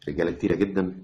رجالة كتيرة جدا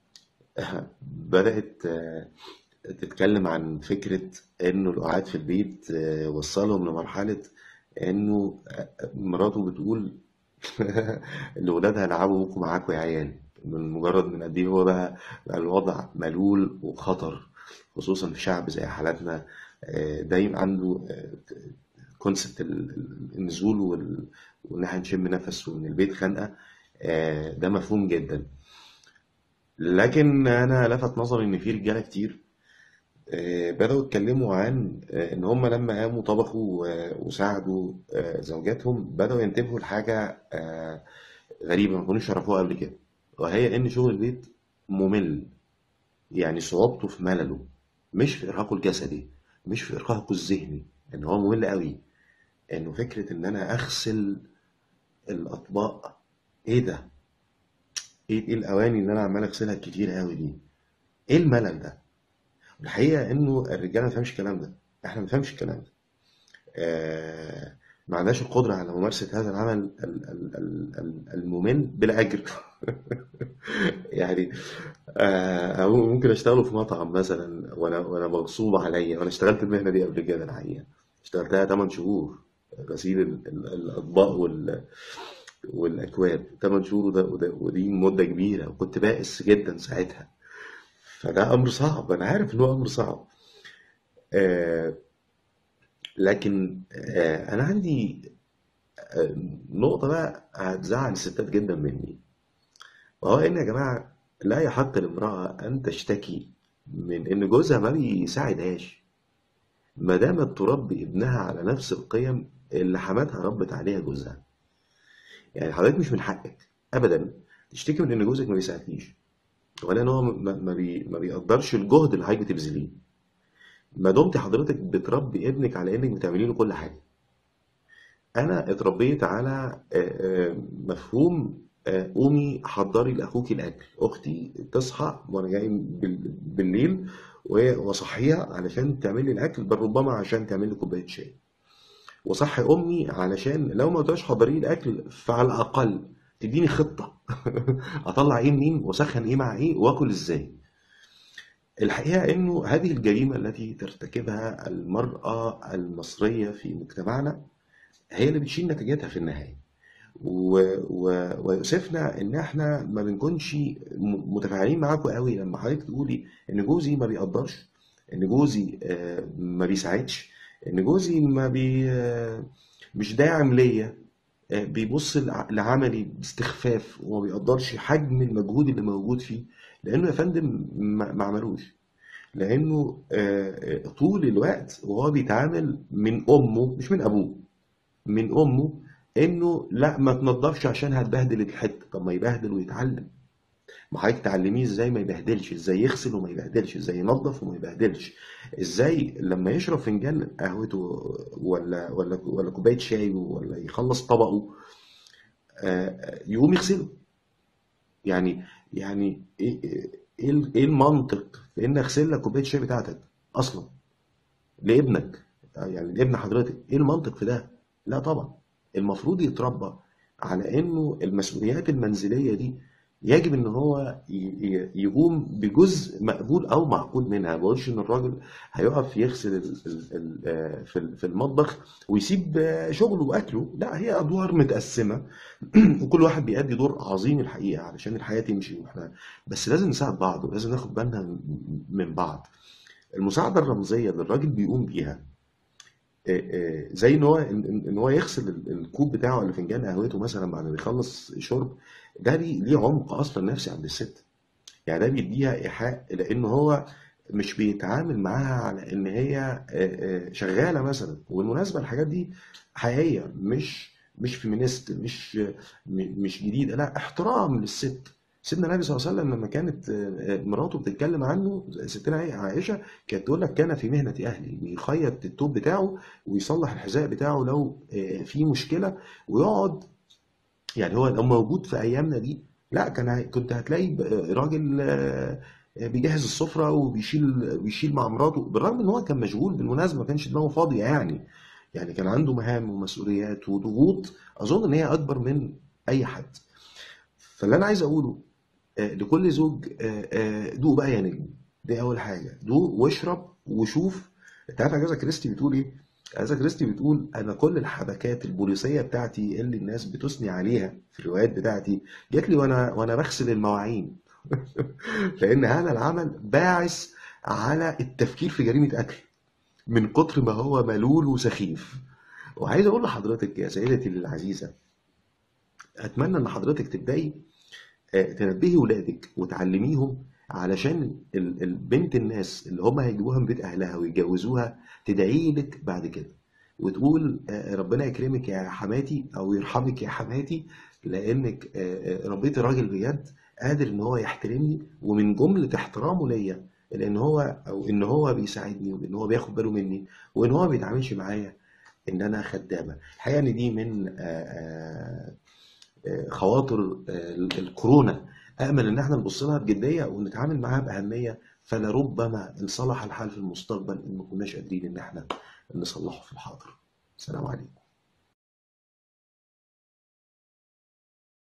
بدأت آه، تتكلم عن فكرة إنه القعاد في البيت آه، وصلهم لمرحلة إنه آه، مراته بتقول لولادها العبوا بكم معاكم يا عيال من مجرد من قد إيه هو بقى, بقى الوضع ملول وخطر خصوصا في شعب زي حالاتنا آه، دايما عنده كونسبت النزول وال- وإن احنا نشم نفس وإن البيت خانقة آه، ده مفهوم جدا لكن أنا لفت نظري إن في رجالة كتير آه، بدأوا يتكلموا عن آه، إن هم لما قاموا طبخوا آه، وساعدوا آه، زوجاتهم بدأوا ينتبهوا لحاجة آه، غريبة ما كانوش يعرفوها قبل كده وهي إن شغل البيت ممل يعني صعوبته في ملله مش في إرهاقه الجسدي مش في إرهاقه الذهني إن هو ممل قوي إنه فكرة إن أنا أغسل الأطباق إيه ده؟ إيه إيه الأواني اللي أنا عمال أغسلها كتير قوي دي؟ إيه الملل ده؟ الحقيقة إنه الرجالة ما بتفهمش الكلام ده إحنا ما بنفهمش الكلام ده آه، ما عندهاش القدرة على ممارسة هذا العمل ال- ال- ال- ال- الممل بلا أجر يعني آه، أو ممكن أشتغله في مطعم مثلا وأنا وأنا مغصوب عليا وأنا اشتغلت المهنة دي قبل كده الحقيقة اشتغلتها 8 شهور غسيل ال- ال- الأطباق وال والأكواب 8 شهور وده وده ودي مدة كبيرة وكنت بائس جدا ساعتها فده أمر صعب أنا عارف إن هو أمر صعب آه، لكن آه، أنا عندي آه، نقطة بقى هتزعل الستات جدا مني وهو إن يا جماعة لا يحق لامرأة أن تشتكي من إن جوزها ما بيساعدهاش ما دامت تربي ابنها على نفس القيم اللي حماتها ربت عليها جوزها يعني حضرتك مش من حقك أبدا تشتكي من إن جوزك ما بيساعدكيش ولا إن هو ما ما بي ما بيقدرش الجهد اللي حضرتك بتبذليه ما دمت حضرتك بتربي ابنك على إنك بتعملي له كل حاجة انا اتربيت على آه، آه، مفهوم آه، قومي حضري لاخوكي الاكل اختي تصحى وانا جاي بال- بالليل و- واصحيها علشان تعمل لي الاكل بل ربما عشان تعمل لي كوبايه شاي وصحي امي علشان لو ما قلتهاش حضري لي الاكل فعلى الاقل تديني خطه اطلع ايه منين واسخن ايه مع ايه واكل ازاي الحقيقه انه هذه الجريمه التي ترتكبها المراه المصريه في مجتمعنا هي اللي بتشيل نتيجتها في النهايه و... و... ويؤسفنا ان احنا ما بنكونش م- متفاعلين معاكم قوي لما حضرتك تقولي ان جوزي ما بيقدرش ان جوزي آه، ما بيساعدش ان جوزي ما بي آه، مش داعم ليا آه، بيبص لع- لعملي باستخفاف وما بيقدرش حجم المجهود اللي موجود فيه لانه يا فندم ما ما عملوش لانه آه، آه، طول الوقت وهو بيتعامل من امه مش من ابوه من امه انه لا ما تنضفش عشان هتبهدل الحته طب ما يبهدل ويتعلم ما حضرتك تعلميه ازاي ما يبهدلش ازاي يغسل وما يبهدلش ازاي ينظف وما يبهدلش ازاي لما يشرب فنجان قهوته ولا ولا ولا كوبايه شاي ولا يخلص طبقه آه، يقوم يغسله يعني يعني ايه ايه إيه المنطق في ان اغسل لك كوبايه الشاي بتاعتك اصلا لابنك يعني لابن حضرتك ايه المنطق في ده لا طبعا المفروض يتربى على انه المسؤوليات المنزليه دي يجب ان هو ي- ي- يقوم بجزء مقبول او معقول منها ما بقولش ان الراجل هيقف يغسل ال- ال- ال- آه، في ال- في المطبخ ويسيب آه، شغله واكله لا هي ادوار متقسمه وكل واحد بيأدي دور عظيم الحقيقه علشان الحياه تمشي واحنا بس لازم نساعد بعض ولازم ناخد بالنا من من بعض المساعده الرمزيه اللي الراجل بيقوم بيها آه، آه، زي ان هو ان إن- إن هو يغسل ال- الكوب بتاعه ولا فنجان قهوته مثلا بعد ما يخلص شرب ده ليه ليه عمق اصلا نفسي عند الست يعني ده بيديها ايحاء لان هو مش بيتعامل معاها على ان هي آه، آه، شغاله مثلا وبالمناسبه الحاجات دي حقيقيه مش مش فيمينيست مش م- مش جديده لا احترام للست سيدنا النبي صلى الله عليه وسلم لما كانت آه، آه، مراته بتتكلم عنه ستنا عائشه كانت تقول لك كان في مهنه اهلي بيخيط التوب بتاعه ويصلح الحذاء بتاعه لو آه، في مشكله ويقعد يعني هو لو موجود في ايامنا دي لا كان هي- كنت هتلاقي ب- راجل آه، بيجهز السفره وبيشيل بيشيل مع مراته بالرغم ان هو كان مشغول بالمناسبه ما كانش دماغه فاضيه يعني يعني كان عنده مهام ومسؤوليات وضغوط اظن ان هي اكبر من اي حد فاللي انا عايز اقوله آه، لكل زوج آه، آه، دوق بقى يا نجم دي اول حاجه دوق واشرب وشوف انت عارف اجازا كريستي بتقول ايه اجازا كريستي بتقول انا كل الحبكات البوليسيه بتاعتي اللي الناس بتثني عليها في الروايات بتاعتي جات لي وانا وانا بغسل المواعين لان هذا العمل باعث على التفكير في جريمه قتل من كتر ما هو ملول وسخيف وعايز اقول لحضرتك يا سيدتي العزيزه اتمنى ان حضرتك تبداي آه، تنبهي ولادك وتعلميهم علشان ال- البنت الناس اللي هم هيجيبوها من بيت اهلها ويتجوزوها تدعي لك بعد كده وتقول آه، ربنا يكرمك يا حماتي او يرحمك يا حماتي لانك آه، آه، ربيتي راجل بجد قادر ان هو يحترمني ومن جملة احترامه ليا لان هو او ان هو بيساعدني وان هو بياخد باله مني وان هو ما بيتعاملش معايا ان انا خدامه الحقيقه ان دي من آه، آه، آه، خواطر آه، الكورونا امل ان احنا نبص لها بجديه ونتعامل معاها باهميه فلربما ان صلح الحال في المستقبل ان ما كناش قادرين ان احنا نصلحه في الحاضر السلام عليكم